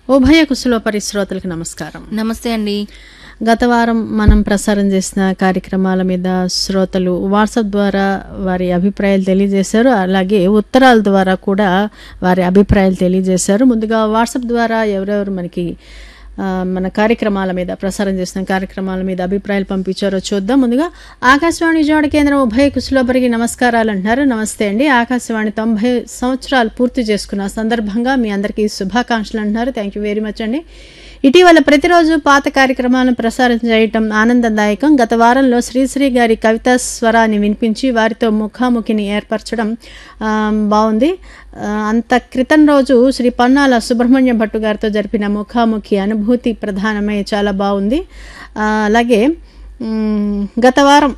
ఉభయ కుశల పరిశ్రోతలకు నమస్కారం నమస్తే అండి గత వారం మనం ప్రసారం చేసిన కార్యక్రమాల మీద శ్రోతలు వాట్సాప్ ద్వారా వారి అభిప్రాయాలు తెలియజేశారు అలాగే ఉత్తరాల ద్వారా కూడా వారి అభిప్రాయాలు తెలియజేశారు ముందుగా వాట్సాప్ ద్వారా ఎవరెవరు మనకి ఆ, మన కార్యక్రమాల మీద ప్రసారం చేసిన కార్యక్రమాల మీద అభిప్రాయాలు పంపించారో చూద్దాం ముందుగా ఆకాశవాణి విజయవాడ కేంద్రం ఉభయ కుశలోపరికి నమస్కారాలు అంటున్నారు నమస్తే అండి ఆకాశవాణి తొంభై సంవత్సరాలు పూర్తి చేసుకున్న సందర్భంగా మీ అందరికీ శుభాకాంక్షలు అంటున్నారు థ్యాంక్ యూ వెరీ మచ్ అండి ఇటీవల ప్రతిరోజు పాత కార్యక్రమాలను ప్రసారం చేయటం ఆనందదాయకం గత వారంలో శ్రీశ్రీ గారి కవితా స్వరాన్ని వినిపించి వారితో ముఖాముఖిని ఏర్పరచడం ఆ, బాగుంది ఆ, అంత క్రితం రోజు శ్రీ పన్నాల సుబ్రహ్మణ్యం భట్టు గారితో జరిపిన ముఖాముఖి అనుభూతి ప్రధానమై చాలా బాగుంది ఆ, అలాగే మ్, గత వారం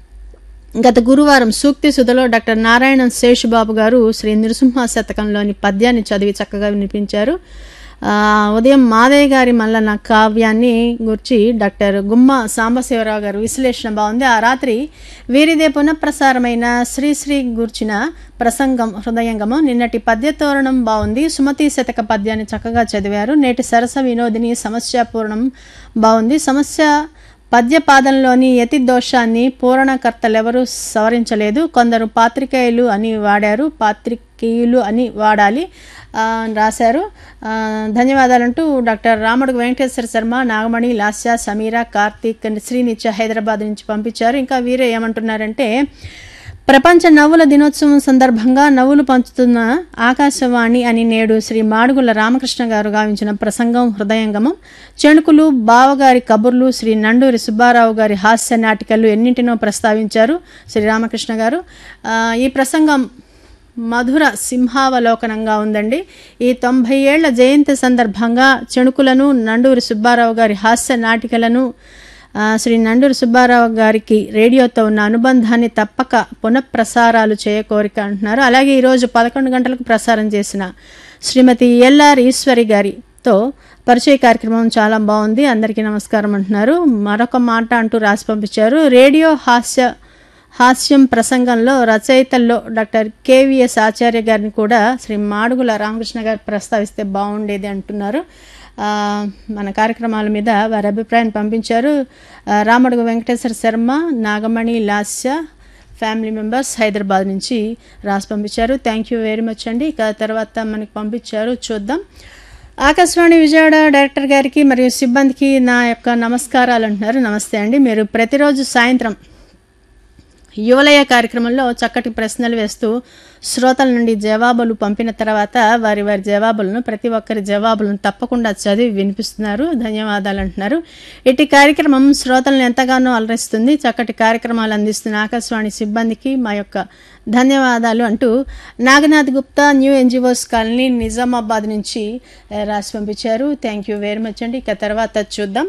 గత గురువారం సూక్తి సుధలో డాక్టర్ నారాయణ శేషుబాబు గారు శ్రీ నృసింహ శతకంలోని పద్యాన్ని చదివి చక్కగా వినిపించారు ఆ, ఉదయం మాదయ్య గారి మల్లన కావ్యాన్ని గురించి డాక్టర్ గుమ్మ సాంబశివరావు గారు విశ్లేషణ బాగుంది ఆ రాత్రి వీరిదే పునఃప్రసారమైన శ్రీశ్రీ గుర్చిన ప్రసంగం హృదయంగమం నిన్నటి పద్యతోరణం బాగుంది సుమతి శతక పద్యాన్ని చక్కగా చదివారు నేటి సరస వినోదిని సమస్యాపూర్ణం బాగుంది సమస్య పద్యపాదంలోని యతి దోషాన్ని పూరణకర్తలెవరూ సవరించలేదు కొందరు పాత్రికేయులు అని వాడారు పాత్రికేయులు అని వాడాలి ఆ, అని రాశారు ఆ, ధన్యవాదాలంటూ డాక్టర్ రాముడు వెంకటేశ్వర శర్మ నాగమణి లాస్య సమీర కార్తీక్ శ్రీనిత్య హైదరాబాద్ నుంచి పంపించారు ఇంకా వీరే ఏమంటున్నారంటే ప్రపంచ నవ్వుల దినోత్సవం సందర్భంగా నవ్వులు పంచుతున్న ఆకాశవాణి అని నేడు శ్రీ మాడుగుల రామకృష్ణ గారు గావించిన ప్రసంగం హృదయంగమం చెణుకులు బావగారి కబుర్లు శ్రీ నండూరి సుబ్బారావు గారి హాస్య నాటికలు ఎన్నింటినో ప్రస్తావించారు శ్రీ రామకృష్ణ గారు ఆ, ఈ ప్రసంగం మధుర సింహావలోకనంగా ఉందండి ఈ తొంభై ఏళ్ల జయంతి సందర్భంగా చెణుకులను నండూరి సుబ్బారావు గారి హాస్య నాటికలను ఆ, శ్రీ నండూరి సుబ్బారావు గారికి రేడియోతో ఉన్న అనుబంధాన్ని తప్పక పునఃప్రసారాలు చేయకోరిక అంటున్నారు అలాగే ఈరోజు పదకొండు గంటలకు ప్రసారం చేసిన శ్రీమతి ఎల్ఆర్ ఈశ్వరి గారితో పరిచయ కార్యక్రమం చాలా బాగుంది అందరికీ నమస్కారం అంటున్నారు మరొక మాట అంటూ రాసి పంపించారు రేడియో హాస్య హాస్యం ప్రసంగంలో రచయితల్లో డాక్టర్ కేవీఎస్ ఆచార్య గారిని కూడా శ్రీ మాడుగుల రామకృష్ణ గారు ప్రస్తావిస్తే బాగుండేది అంటున్నారు ఆ, మన కార్యక్రమాల మీద వారి అభిప్రాయాన్ని పంపించారు ఆ, రామడుగు వెంకటేశ్వర శర్మ నాగమణి లాస్య ఫ్యామిలీ మెంబర్స్ హైదరాబాద్ నుంచి రాసి పంపించారు థ్యాంక్ యూ వెరీ మచ్ అండి ఇక తర్వాత మనకి పంపించారు చూద్దాం ఆకాశవాణి విజయవాడ డైరెక్టర్ గారికి మరియు సిబ్బందికి నా యొక్క నమస్కారాలు అంటున్నారు నమస్తే అండి మీరు ప్రతిరోజు సాయంత్రం యువలయ కార్యక్రమంలో చక్కటి ప్రశ్నలు వేస్తూ శ్రోతల నుండి జవాబులు పంపిన తర్వాత వారి వారి జవాబులను ప్రతి ఒక్కరి జవాబులను తప్పకుండా చదివి వినిపిస్తున్నారు ధన్యవాదాలు అంటున్నారు ఇటు కార్యక్రమం శ్రోతలను ఎంతగానో అలరిస్తుంది చక్కటి కార్యక్రమాలు అందిస్తున్న ఆకాశవాణి సిబ్బందికి మా యొక్క ధన్యవాదాలు అంటూ Naganath Gupta new NGOs colony Nizamabad నుంచి ఆ, రాసి పంపించారు థ్యాంక్ యూ వెరీ మచ్ అండి ఇక తర్వాత చూద్దాం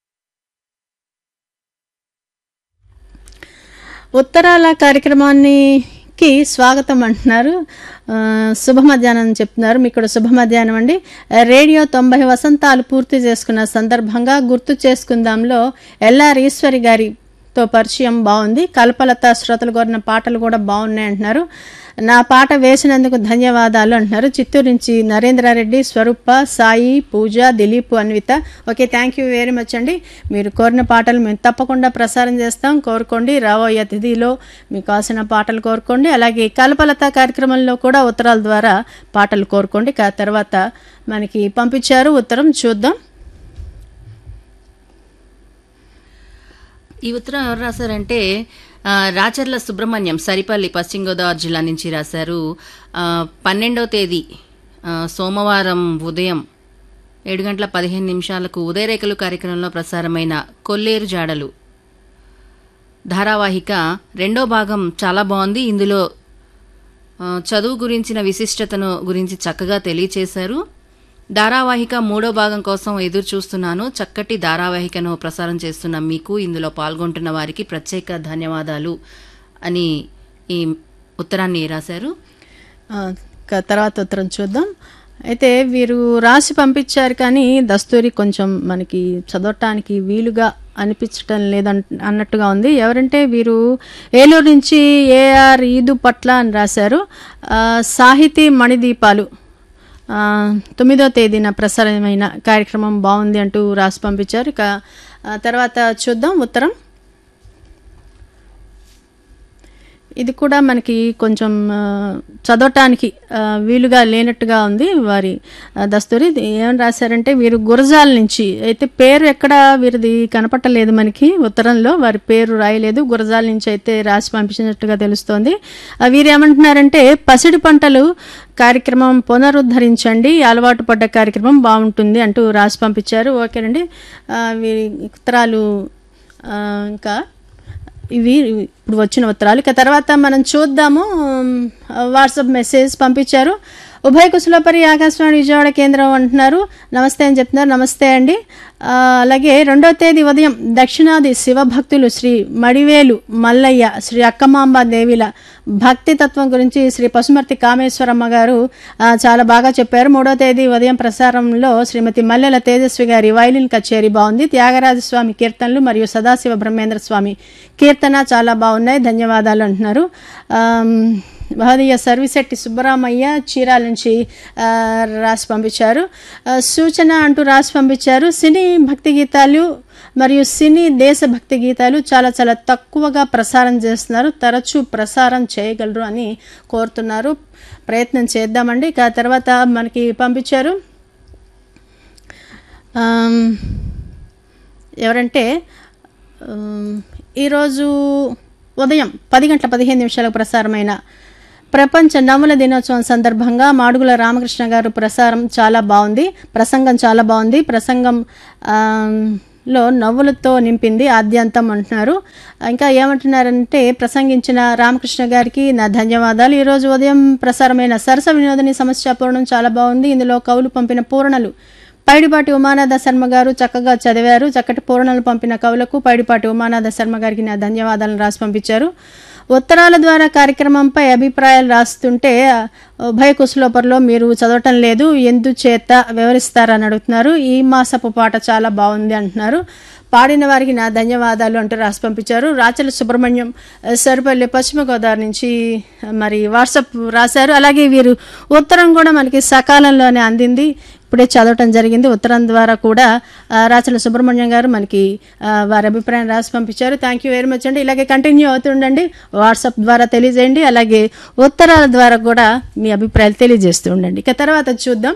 ఉత్తరాల కార్యక్రమానికి స్వాగతం అంటున్నారు ఆ, శుభ మధ్యాహ్నం చెప్తున్నారు మీకు కూడా శుభ మధ్యాహ్నం అండి రేడియో తొంభై వసంతాలు పూర్తి చేసుకున్న సందర్భంగా గుర్తు చేసుకుందాంలో ఎల్ఆర్ ఈశ్వరి గారితో పరిచయం బాగుంది కల్పలత శ్రోతలు కోరిన పాటలు కూడా బాగున్నాయి అంటున్నారు నా పాట వేసినందుకు ధన్యవాదాలు అంటున్నారు చిత్తూరు నుంచి Narendra Reddy Swaroopa Sai Pooja Dilip Anvitha okay thank you very much అండి మీరు కోరిన పాటలు మేము తప్పకుండా ప్రసారం చేస్తాం కోరుకోండి రాబోయే అతిథిలో మీకు కావాల్సిన పాటలు కోరుకోండి అలాగే కల్పలత కార్యక్రమంలో కూడా ఉత్తరాల ద్వారా పాటలు కోరుకోండి కా తర్వాత మనకి పంపించారు ఉత్తరం చూద్దాం ఈ ఉత్తరం ఎవరు రాశారంటే ఆ, రాచర్ల సుబ్రహ్మణ్యం సరిపల్లి పశ్చిమ గోదావరి జిల్లా నుంచి రాశారు ఆ, పన్నెండవ తేదీ ఆ, సోమవారం ఉదయం ఏడు గంటల పదిహేను నిమిషాలకు ఉదయరేఖలు కార్యక్రమంలో ప్రసారమైన కొల్లేరు జాడలు ధారావాహిక రెండో భాగం చాలా బాగుంది ఇందులో ఆ, చదువు గురించిన విశిష్టతను గురించి చక్కగా తెలియచేశారు ధారావాహిక మూడో భాగం కోసం ఎదురు చూస్తున్నాను చక్కటి ధారావాహికను ప్రసారం చేస్తున్న మీకు ఇందులో పాల్గొంటున్న వారికి ప్రత్యేక ధన్యవాదాలు అని ఈ ఉత్తరాన్ని రాశారు ఆ, క- తర్వాత ఉత్తరం చూద్దాం అయితే వీరు రాసి పంపించారు కానీ దస్తూరి కొంచెం మనకి చదవటానికి వీలుగా అనిపించటం లేదన్ అన్నట్టుగా ఉంది ఎవరంటే వీరు ఏలూరు నుంచి ఏఆర్ ఈదు పట్ల అని రాశారు ఆ, సాహితీ మణిదీపాలు ఆ, తొమ్మిదో తేదీన ప్రసారమైన కార్యక్రమం బాగుంది అంటూ రాసి పంపించారు ఇక ఆ, తర్వాత చూద్దాం ఉత్తరం ఇది కూడా మనకి కొంచెం ఆ, చదవటానికి ఆ, వీలుగా లేనట్టుగా ఉంది వారి ఆ, దస్తూరి ఇది ఏమని రాశారంటే వీరు గురజాల నుంచి అయితే పేరు ఎక్కడ వీరిది కనపట్టలేదు మనకి ఉత్తరంలో వారి పేరు రాయలేదు గురజాల నుంచి అయితే రాసి పంపించినట్టుగా తెలుస్తోంది ఆ, వీరు ఏమంటున్నారంటే పసిడి పంటలు కార్యక్రమం పునరుద్ధరించండి అలవాటు పడ్డ కార్యక్రమం బాగుంటుంది అంటూ రాసి పంపించారు ఓకేనండి ఆ, వీరి ఉత్తరాలు ఆ, ఇంకా ఇవి ఇప్పుడు వచ్చిన ఉత్తరాలు ఇక తర్వాత మనం చూద్దాము ఉమ్, వాట్సాప్ మెసేజ్ పంపించారు ఉభయ కుశలపరి ఆకాశవాణి విజయవాడ కేంద్రం అంటున్నారు నమస్తే అని చెప్తున్నారు నమస్తే అండి ఆ, అలాగే రెండో తేదీ ఉదయం దక్షిణాది శివభక్తులు శ్రీ మడివేలు మల్లయ్య శ్రీ అక్కమాంబ దేవిల భక్తి తత్వం గురించి శ్రీ పశుమర్తి కామేశ్వరమ్మ గారు ఆ, చాలా బాగా చెప్పారు మూడో తేదీ ఉదయం ప్రసారంలో శ్రీమతి మల్లెల తేజస్వి గారి వైలిన్ కచేరీ బాగుంది త్యాగరాజ స్వామి కీర్తనలు మరియు సదాశివ బ్రహ్మేంద్ర స్వామి కీర్తన చాలా బాగున్నాయి ధన్యవాదాలు అంటున్నారు ఆమ్, మహదీయ సర్వీసెట్టి సుబ్బరామయ్య చీరాల నుంచి ఆ, రాసి పంపించారు ఆ, సూచన అంటూ రాసి పంపించారు సినీ భక్తి గీతాలు మరియు సినీ దేశభక్తి గీతాలు చాలా చాలా తక్కువగా ప్రసారం చేస్తున్నారు తరచూ ప్రసారం చేయగలరు అని కోరుతున్నారు ప్రయత్నం చేద్దామండి ఇక తర్వాత మనకి పంపించారు ఆమ్, ఎవరంటే ఆమ్, ఈరోజు ఉదయం పది గంటల పదిహేను నిమిషాలకు ప్రసారమైన ప్రపంచ నవ్వుల దినోత్సవం సందర్భంగా మాడుగుల రామకృష్ణ గారు ప్రసారం చాలా బాగుంది ప్రసంగం చాలా బాగుంది ప్రసంగం ఆమ్, లో నవ్వులతో నింపింది ఆద్యంతం అంటున్నారు ఇంకా ఏమంటున్నారంటే ప్రసంగించిన రామకృష్ణ గారికి నా ధన్యవాదాలు ఈరోజు ఉదయం ప్రసారమైన సరస వినోదని సమస్య పూర్ణం చాలా బాగుంది ఇందులో కవులు పంపిన పూర్ణలు పైడిపాటి ఉమానాథ శర్మ గారు చక్కగా చదివారు చక్కటి పూరణలు పంపిన కవులకు పైడిపాటి ఉమానాథ శర్మ గారికి నా ధన్యవాదాలను రాసి పంపించారు ఉత్తరాల ద్వారా కార్యక్రమంపై అభిప్రాయాలు రాస్తుంటే ఉభయ కుశలోపర్లో మీరు చదవటం లేదు ఎందుచేత వివరిస్తారని అడుగుతున్నారు ఈ మాసపు పాట చాలా బాగుంది అంటున్నారు పాడిన వారికి నా ధన్యవాదాలు అంటూ రాసి పంపించారు రాచల సుబ్రహ్మణ్యం సరిపల్లి పశ్చిమ గోదావరి నుంచి మరి వాట్సాప్ రాశారు అలాగే వీరు ఉత్తరం కూడా మనకి సకాలంలోనే అందింది ఇప్పుడే చదవటం జరిగింది ఉత్తరం ద్వారా కూడా ఆ, రాచల సుబ్రహ్మణ్యం గారు మనకి ఆ, వారి అభిప్రాయం రాసి పంపించారు థ్యాంక్ యూ వెరీ మచ్ అండి ఇలాగే కంటిన్యూ అవుతుండండి వాట్సాప్ ద్వారా తెలియజేయండి అలాగే ఉత్తరాల ద్వారా కూడా మీ అభిప్రాయాలు తెలియజేస్తూ ఉండండి ఇక తర్వాత చూద్దాం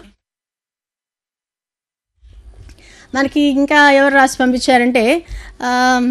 మనకి ఇంకా ఎవరు రాసి పంపించారంటే ఆ,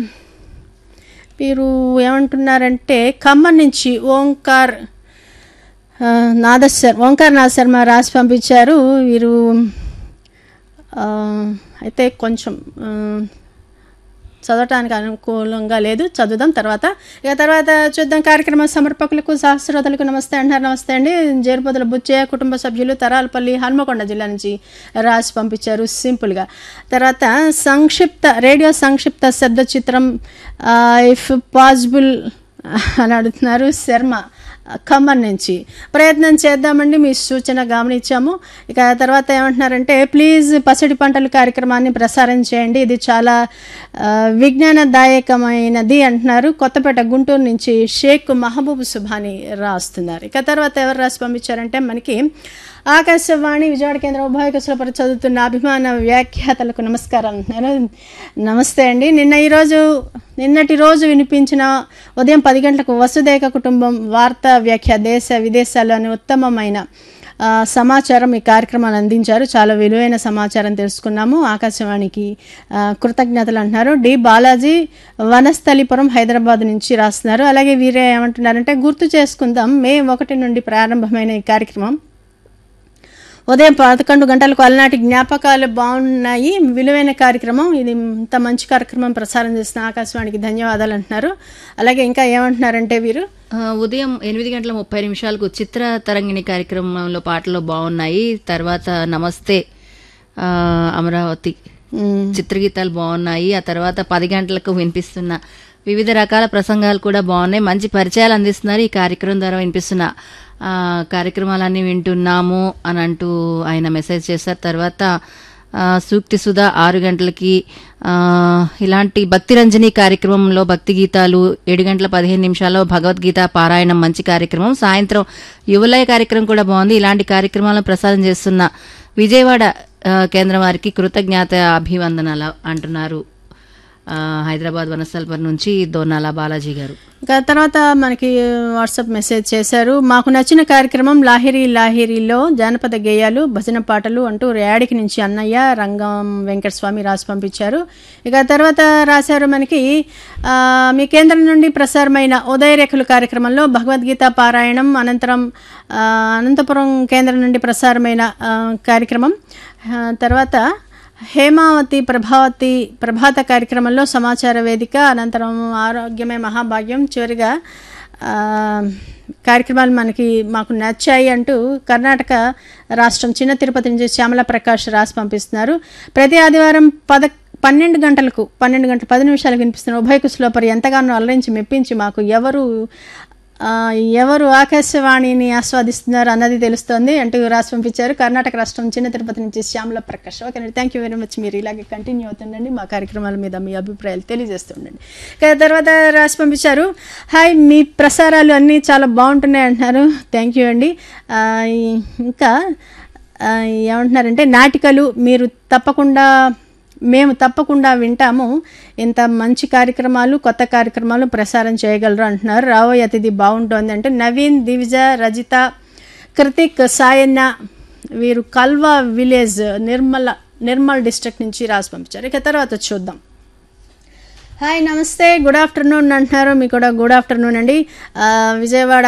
వీరు ఏమంటున్నారంటే ఖమ్మం నుంచి ఓంకార్ ఆ, నాదశర్ ఓంకార్ నాథ శర్మ రాసి పంపించారు వీరు ఆ, అయితే కొంచెం ఆ, చదవటానికి అనుకూలంగా లేదు చదువుదాం తర్వాత ఇక తర్వాత చూద్దాం కార్యక్రమ సమర్పకులకు సహస్రోతలకు నమస్తే అంటారు నమస్తే అండి జేరుపదుల బుచ్చయ్య కుటుంబ సభ్యులు తరాలపల్లి హన్మకొండ జిల్లా నుంచి రాసి పంపించారు సింపుల్గా తర్వాత సంక్షిప్త రేడియో సంక్షిప్త శబ్ద చిత్రం ఇఫ్ పాసిబుల్ అని అడుగుతున్నారు శర్మ ఖమ్మం నుంచి ప్రయత్నం చేద్దామండి మీ సూచన గమనించాము ఇక తర్వాత ఏమంటున్నారంటే ప్లీజ్ పసిడి పంటలు కార్యక్రమాన్ని ప్రసారం చేయండి ఇది చాలా ఆ, విజ్ఞానదాయకమైనది అంటున్నారు కొత్తపేట గుంటూరు నుంచి షేక్ మహబూబ్ సుభాని రాస్తున్నారు ఇక తర్వాత ఎవరు రాసి పంపించారంటే మనకి ఆకాశవాణి విజయవాడ కేంద్రం ఉభయ కుశలపరి చదువుతున్న అభిమాన వ్యాఖ్యాతలకు నమస్కారం అంటున్నారు నమస్తే అండి నిన్న ఈరోజు నిన్నటి రోజు వినిపించిన ఉదయం పది గంటలకు వసుదేక కుటుంబం వార్తా వ్యాఖ్య దేశ విదేశాల్లోని ఉత్తమమైన ఆ, సమాచారం ఈ కార్యక్రమాన్ని అందించారు చాలా విలువైన సమాచారం తెలుసుకున్నాము ఆకాశవాణికి ఆ, కృతజ్ఞతలు అంటున్నారు డి బాలాజీ వనస్థలిపురం హైదరాబాద్ నుంచి రాస్తున్నారు అలాగే వీరే ఏమంటున్నారంటే గుర్తు చేసుకుందాం మే ఒకటి నుండి ప్రారంభమైన ఈ కార్యక్రమం ఉదయం పదకొండు గంటలకు అలనాటి జ్ఞాపకాలు బాగున్నాయి విలువైన కార్యక్రమం ఇది ఇంత మంచి కార్యక్రమం ప్రసారం చేసిన ఆకాశవాణికి ధన్యవాదాలు అంటున్నారు అలాగే ఇంకా ఏమంటున్నారంటే వీరు ఆ, ఉదయం ఎనిమిది గంటల ముప్పై నిమిషాలకు చిత్ర తరంగిణి కార్యక్రమంలో పాటలు బాగున్నాయి తర్వాత నమస్తే ఆ, అమరావతి మ్, చిత్రగీతాలు బాగున్నాయి ఆ తర్వాత పది గంటలకు వినిపిస్తున్న వివిధ రకాల ప్రసంగాలు కూడా బాగున్నాయి మంచి పరిచయాలు అందిస్తున్నారు ఈ కార్యక్రమం ద్వారా వినిపిస్తున్న ఆ, కార్యక్రమాలన్నీ వింటున్నాము అని అంటూ ఆయన మెసేజ్ చేశారు తర్వాత ఆ, ఆ, సూక్తి సుధా ఆరు గంటలకి ఆ, ఇలాంటి భక్తి రంజని కార్యక్రమంలో భక్తి గీతాలు ఏడు గంటల పదిహేను నిమిషాల్లో భగవద్గీత పారాయణం మంచి కార్యక్రమం సాయంత్రం యువలయ కార్యక్రమం కూడా బాగుంది ఇలాంటి కార్యక్రమాలను ప్రసారం చేస్తున్న విజయవాడ ఆ, కేంద్రం వారికి కృతజ్ఞత అభివందనాలు అంటున్నారు ఆ, హైదరాబాద్ వనస్థలపురం నుంచి దోనాల బాలాజీ గారు ఇంకా తర్వాత మనకి వాట్సాప్ మెసేజ్ చేశారు మాకు నచ్చిన కార్యక్రమం లాహిరి లాహిరిలో జానపద గేయాలు భజన పాటలు అంటూ రేడికి నుంచి అన్నయ్య రంగం వెంకటస్వామి రాసి పంపించారు ఇక తర్వాత రాశారు మనకి ఆ, మీ కేంద్రం నుండి ప్రసారమైన ఉదయరేఖలు కార్యక్రమంలో భగవద్గీత పారాయణం అనంతరం ఆ, అనంతపురం కేంద్రం నుండి ప్రసారమైన ఆ, కార్యక్రమం ఆ, తర్వాత హేమావతి ప్రభావతి ప్రభాత కార్యక్రమంలో సమాచార వేదిక అనంతరం ఆరోగ్యమే మహాభాగ్యం చివరిగా ఆ, కార్యక్రమాలు మనకి మాకు నచ్చాయి అంటూ కర్ణాటక రాష్ట్రం చిన్న తిరుపతి నుంచి శ్యామల ప్రకాష్ రాసి పంపిస్తున్నారు ప్రతి ఆదివారం పద పన్నెండు గంటలకు పన్నెండు గంటల పది నిమిషాలకు వినిపిస్తున్న ఉభయ కుశలోపరి ఎంతగానో అలరించి మెప్పించి మాకు ఎవరు ఆ, ఎవరు ఆకాశవాణిని ఆస్వాదిస్తున్నారు అన్నది తెలుస్తోంది అంటూ రాసి పంపించారు కర్ణాటక రాష్ట్రం చిన్న తిరుపతి నుంచి శ్యామల ప్రకాష్ ఓకే అండి థ్యాంక్ యూ వెరీ మచ్ మీరు ఇలాగే కంటిన్యూ అవుతుండండి మా కార్యక్రమాల మీద మీ అభిప్రాయాలు తెలియజేస్తుండండి ఇక తర్వాత రాసి పంపించారు హాయ్ మీ ప్రసారాలు అన్నీ చాలా బాగుంటున్నాయి అంటున్నారు థ్యాంక్ యూ అండి ఆ, ఈ- ఇంకా ఆ, ఏమంటున్నారంటే నాటికలు మీరు తప్పకుండా మేము తప్పకుండా వింటాము ఇంత మంచి కార్యక్రమాలు కొత్త కార్యక్రమాలు ప్రసారం చేయగలరు అంటున్నారు రాబోయే అతిథి బాగుంటోంది అంటే నవీన్ దివిజ రజిత కృతిక్ సాయన్న వీరు కల్వా విలేజ్ నిర్మల నిర్మల్ డిస్ట్రిక్ట్ నుంచి రాసి పంపించారు ఇక తర్వాత చూద్దాం హాయ్ నమస్తే గుడ్ ఆఫ్టర్నూన్ అంటున్నారు మీకు కూడా గుడ్ ఆఫ్టర్నూన్ అండి ఆ, విజయవాడ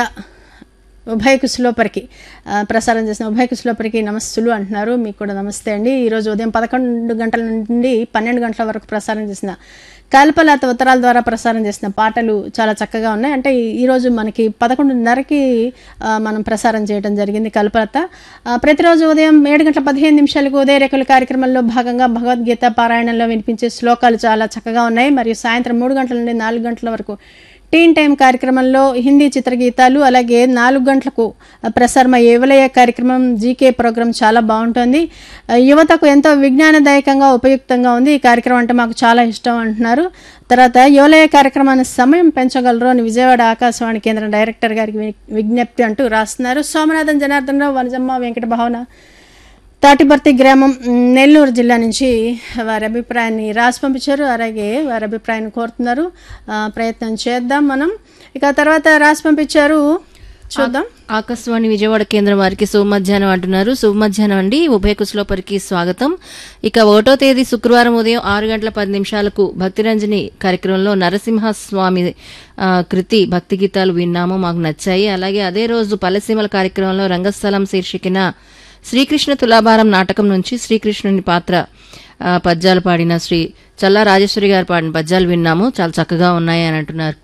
ఉభయ కుశలోపరికి ఆ, ప్రసారం చేసిన ఉభయ కుశలోపరికి నమస్సులు అంటున్నారు మీకు కూడా నమస్తే అండి ఈరోజు ఉదయం పదకొండు గంటల నుండి పన్నెండు గంటల వరకు ప్రసారం చేసిన కల్పలత ఉత్తరాల ద్వారా ప్రసారం చేసిన పాటలు చాలా చక్కగా ఉన్నాయి అంటే ఈ- ఈరోజు మనకి పదకొండున్నరకి ఆ, మనం ప్రసారం చేయడం జరిగింది కల్పలత ఆ, ప్రతిరోజు ఉదయం ఏడు గంటల పదిహేను నిమిషాలకు ఉదయ రేఖల కార్యక్రమంలో భాగంగా భగవద్గీత పారాయణంలో వినిపించే శ్లోకాలు చాలా చక్కగా ఉన్నాయి మరియు సాయంత్రం మూడు గంటల నుండి నాలుగు గంటల వరకు టీన్ టైం కార్యక్రమంలో హిందీ చిత్రగీతాలు అలాగే నాలుగు గంటలకు ప్రసారమయ్యే యువలయ కార్యక్రమం జీకే ప్రోగ్రాం చాలా బాగుంటుంది ఆ, యువతకు ఎంతో విజ్ఞానదాయకంగా ఉపయుక్తంగా ఉంది ఈ కార్యక్రమం అంటే మాకు చాలా ఇష్టం అంటున్నారు తర్వాత యువలయ కార్యక్రమాన్ని సమయం పెంచగలరు అని విజయవాడ ఆకాశవాణి కేంద్రం డైరెక్టర్ గారికి వి- విజ్ఞప్తి అంటూ రాస్తున్నారు సోమనాథన్ జనార్దన్ రావు వనజమ్మ వెంకట భావన తాటిపర్తి గ్రామం మ్, నెల్లూరు జిల్లా నుంచి వారి అభిప్రాయాన్ని రాసి పంపించారు అలాగే వారి అభిప్రాయాన్ని కోరుతున్నారు ఆ, ప్రయత్నం చేద్దాం మనం ఇక తర్వాత రాసి పంపించారు చూద్దాం ఆకాశవాణి విజయవాడ కేంద్రం వారికి శుభ మధ్యాహ్నం అంటున్నారు శుభ మధ్యాహ్నం అండి ఉభయ కుశలోపరికి స్వాగతం ఇక ఒకటో తేదీ శుక్రవారం ఉదయం ఆరు గంటల పది నిమిషాలకు భక్తిరంజని కార్యక్రమంలో నరసింహస్వామి ఆ, కృతి భక్తి గీతాలు విన్నాము మాకు నచ్చాయి అలాగే అదే రోజు పల్లెసీమల కార్యక్రమంలో రంగస్థలం శీర్షికన శ్రీకృష్ణ తులాభారం నాటకం నుంచి శ్రీకృష్ణుని పాత్ర ఆ, పద్యాలు పాడిన శ్రీ చల్లా రాజేశ్వరి గారు పాడిన పద్యాలు విన్నాము చాలా చక్కగా ఉన్నాయి అని అంటున్నారు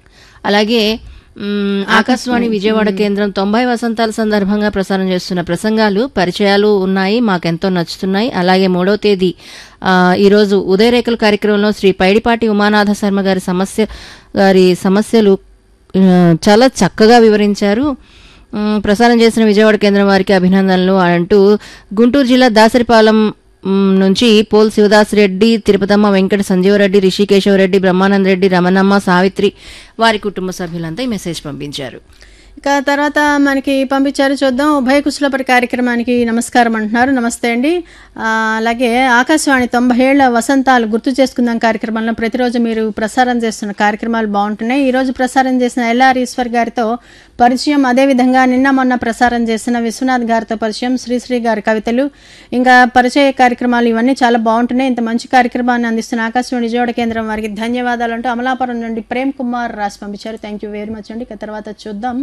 అలాగే మ్, ఆకాశవాణి విజయవాడ కేంద్రం తొంభై వసంతాల సందర్భంగా ప్రసారం చేస్తున్న ప్రసంగాలు పరిచయాలు ఉన్నాయి మాకెంతో నచ్చుతున్నాయి అలాగే మూడో తేదీ ఆ, ఈరోజు ఉదయరేఖల కార్యక్రమంలో శ్రీ పైడిపాటి ఉమానాథ శర్మ గారి సమస్య గారి సమస్యలు ఆ, చాలా చక్కగా వివరించారు మ్, ప్రసారం చేసిన విజయవాడ కేంద్రం వారికి అభినందనలు అంటూ గుంటూరు జిల్లా దాసరిపాలెం మ్, నుంచి పోల్ శివదాస్ రెడ్డి తిరుపతమ్మ వెంకట సంజీవరెడ్డి రిషికేశవరెడ్డి బ్రహ్మానంద రెడ్డి రమణమ్మ సావిత్రి వారి కుటుంబ సభ్యులంతా ఈ మెసేజ్ పంపించారు ఇక తర్వాత మనకి పంపించారు చూద్దాం ఉభయ కుశలపరి కార్యక్రమానికి నమస్కారం అంటున్నారు నమస్తే అండి ఆ, అలాగే ఆకాశవాణి తొంభై ఏళ్ల వసంతాలు గుర్తు చేసుకుందాం కార్యక్రమంలో ప్రతిరోజు మీరు ప్రసారం చేస్తున్న కార్యక్రమాలు బాగుంటున్నాయి ఈరోజు ప్రసారం చేసిన ఎల్ఆర్ ఈశ్వర్ గారితో పరిచయం అదేవిధంగా నిన్న మొన్న ప్రసారం చేసిన విశ్వనాథ్ గారితో పరిచయం శ్రీశ్రీ గారి కవితలు ఇంకా పరిచయ కార్యక్రమాలు ఇవన్నీ చాలా బాగుంటున్నాయి ఇంత మంచి కార్యక్రమాన్ని అందిస్తున్న ఆకాశవాణి విజయవాడ కేంద్రం వారికి ధన్యవాదాలు అంటూ అమలాపురం నుండి ప్రేమ్ కుమార్ రాసి పంపించారు థ్యాంక్ యూ వెరీ మచ్ అండి ఇక తర్వాత చూద్దాం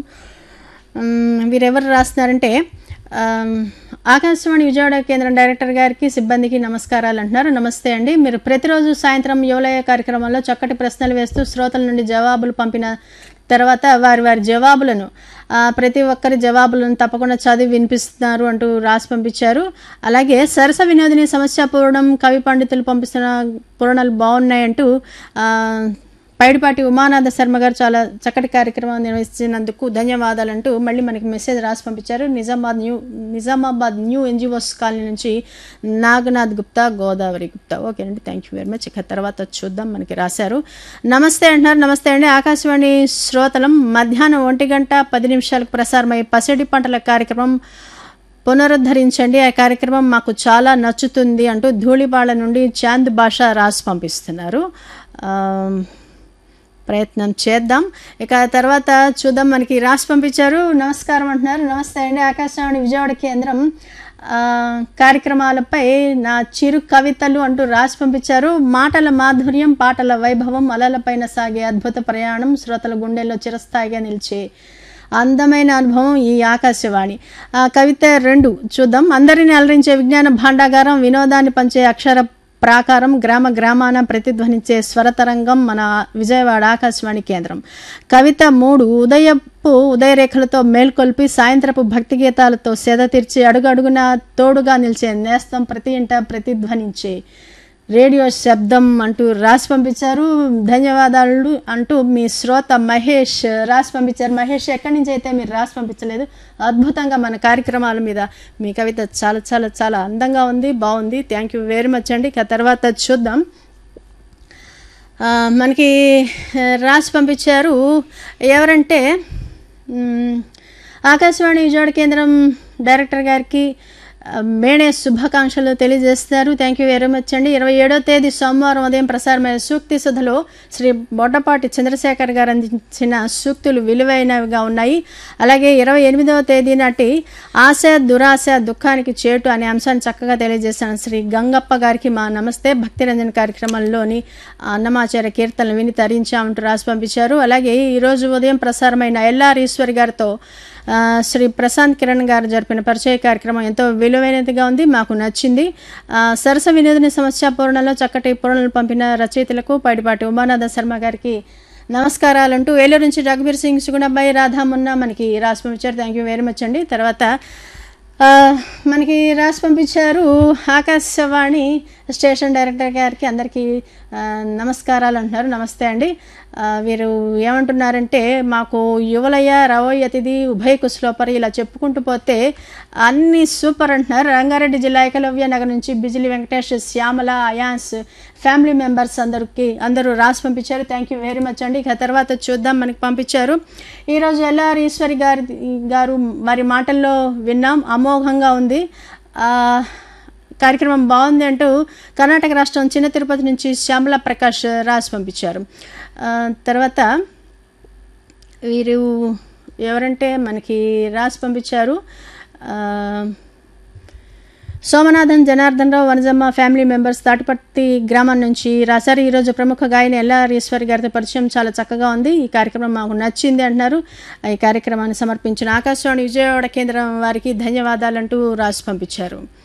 మ్, వీరెవరు రాస్తున్నారంటే ఆమ్, ఆకాశవాణి విజయవాడ కేంద్రం డైరెక్టర్ గారికి సిబ్బందికి నమస్కారాలు అంటున్నారు నమస్తే అండి మీరు ప్రతిరోజు సాయంత్రం యువలయ కార్యక్రమంలో చక్కటి ప్రశ్నలు వేస్తూ శ్రోతల నుండి జవాబులు పంపిన తర్వాత వారి వారి జవాబులను ఆ, ప్రతి ఒక్కరి జవాబులను తప్పకుండా చదివి వినిపిస్తున్నారు అంటూ రాసి పంపించారు అలాగే సరస వినోదిని సమస్య పూరణం కవి పండితులు పంపిస్తున్న పూరణాలు బాగున్నాయంటూ ఆ, పైడిపాటి ఉమానాథ శర్మ గారు చాలా చక్కటి కార్యక్రమం నిర్వహించినందుకు ధన్యవాదాలంటూ మళ్ళీ మనకి మెసేజ్ రాసి పంపించారు Nizamabad new Nizamabad new NGOs colony నుంచి నాగనాథ్ గుప్తా గోదావరి గుప్తా ఓకే అండి థ్యాంక్ యూ వెరీ మచ్ ఇక తర్వాత చూద్దాం మనకి రాశారు నమస్తే అంటున్నారు నమస్తే అండి ఆకాశవాణి శ్రోతలం మధ్యాహ్నం ఒంటి గంట పది నిమిషాలకు ప్రసారమయ్యే పసిడి పంటల కార్యక్రమం పునరుద్ధరించండి ఆ కార్యక్రమం మాకు చాలా నచ్చుతుంది అంటూ ధూళిపాళ నుండి చాంద్ భాష రాసి పంపిస్తున్నారు ఆ, ప్రయత్నం చేద్దాం ఇక తర్వాత చూద్దాం మనకి రాసి పంపించారు నమస్కారం అంటున్నారు నమస్తే అండి ఆకాశవాణి విజయవాడ కేంద్రం ఆ, కార్యక్రమాలపై నా చిరు కవితలు అంటూ రాసి పంపించారు మాటల మాధుర్యం పాటల వైభవం అలలపైన సాగే అద్భుత ప్రయాణం శ్రోతల గుండెల్లో చిరస్థాయిగా నిలిచే అందమైన అనుభవం ఈ ఆకాశవాణి ఆ కవిత రెండు చూద్దాం అందరిని అలరించే విజ్ఞాన భాండాగారం వినోదాన్ని పంచే అక్షర ప్రాకారం గ్రామ గ్రామాన ప్రతిధ్వనించే స్వరతరంగం మన విజయవాడ ఆకాశవాణి కేంద్రం కవిత మూడు ఉదయపు ఉదయరేఖలతో మేల్కొల్పి సాయంత్రపు భక్తి గీతాలతో సేద తీర్చి అడుగడుగున తోడుగా నిలిచే నేస్తం ప్రతి ఇంట ప్రతిధ్వనించే రేడియో శబ్దం అంటూ రాసి పంపించారు ధన్యవాదాలు అంటూ మీ శ్రోత మహేష్ రాసి పంపించారు మహేష్ ఎక్కడి నుంచి అయితే మీరు రాసి పంపించలేదు అద్భుతంగా మన కార్యక్రమాల మీద మీ కవిత చాలా చాలా చాలా అందంగా ఉంది బాగుంది థ్యాంక్ యూ వెరీ మచ్ అండి ఇక తర్వాత చూద్దాం ఆ, మనకి ఆ, రాసి పంపించారు ఎవరంటే మ్, ఆకాశవాణి విజయవాడ కేంద్రం డైరెక్టర్ గారికి ఆ, మేడే శుభాకాంక్షలు తెలియజేస్తారు థ్యాంక్ యూ వెరీ మచ్ అండి ఇరవై ఏడో తేదీ సోమవారం ఉదయం ప్రసారమైన సూక్తి సుధలో శ్రీ బొడ్డపాటి చంద్రశేఖర్ గారు అందించిన సూక్తులు విలువైనవిగా ఉన్నాయి అలాగే ఇరవై ఎనిమిదవ తేదీ నాటి ఆశ దురాశ దుఃఖానికి చేటు అనే అంశాన్ని చక్కగా తెలియజేశాను శ్రీ గంగప్ప గారికి మా నమస్తే భక్తిరంజన్ కార్యక్రమంలోని అన్నమాచార్య కీర్తనలు విని తరించామంటూ రాసి పంపించారు అలాగే ఈరోజు ఉదయం ప్రసారమైన ఎల్ఆర్ ఈశ్వరి గారితో ఆ, శ్రీ ప్రశాంత్ కిరణ్ గారు జరిపిన పరిచయ కార్యక్రమం ఎంతో విలువైనదిగా ఉంది మాకు నచ్చింది ఆ, సరస వినోదిని సమస్య పూర్ణలో చక్కటి పూర్ణలు పంపిన రచయితలకు పైడిపాటి ఉమానాథ శర్మ గారికి నమస్కారాలంటూ ఏలూరు నుంచి రఘుబీర్ సింగ్ సుగుణబ్బాయి రాధా మున్నా మనకి రాసి పంపించారు థ్యాంక్ యూ వెరీ మచ్ అండి తర్వాత ఆ, మనకి రాసి పంపించారు ఆకాశవాణి స్టేషన్ డైరెక్టర్ గారికి అందరికీ ఆ, నమస్కారాలు అంటున్నారు నమస్తే అండి ఆ, వీరు ఏమంటున్నారంటే మాకు యువలయ్య రవయ్య అతిథి ఉభయ కుశలోపరి ఇలా చెప్పుకుంటూ పోతే అన్ని సూపర్ అంటున్నారు రంగారెడ్డి జిల్లా ఏకలవ్య నగర్ నుంచి బిజిలి వెంకటేష్ శ్యామల అయాన్స్ ఫ్యామిలీ మెంబర్స్ అందరికి అందరూ రాసి పంపించారు థ్యాంక్ యూ వెరీ మచ్ అండి ఇక తర్వాత చూద్దాం మనకి పంపించారు ఈరోజు ఎల్ఆర్ ఈశ్వరి గారి గారు మరి మాటల్లో విన్నాం అమోఘంగా ఉంది ఆ, కార్యక్రమం బాగుంది అంటూ కర్ణాటక రాష్ట్రం చిన్న తిరుపతి నుంచి శ్యామల ప్రకాష్ రాసి పంపించారు ఆ, తర్వాత వీరు ఎవరంటే మనకి రాసి పంపించారు ఆ, సోమనాథన్ జనార్దన్ రావు వనజమ్మ ఫ్యామిలీ మెంబర్స్ తాటిపత్తి గ్రామం నుంచి రాశారు ఈరోజు ప్రముఖ గాయని ఎల్ఆర్ ఈశ్వరి గారితో పరిచయం చాలా చక్కగా ఉంది ఈ కార్యక్రమం మాకు నచ్చింది అంటున్నారు ఈ కార్యక్రమాన్ని సమర్పించిన ఆకాశవాణి విజయవాడ కేంద్రం వారికి ధన్యవాదాలంటూ రాసి పంపించారు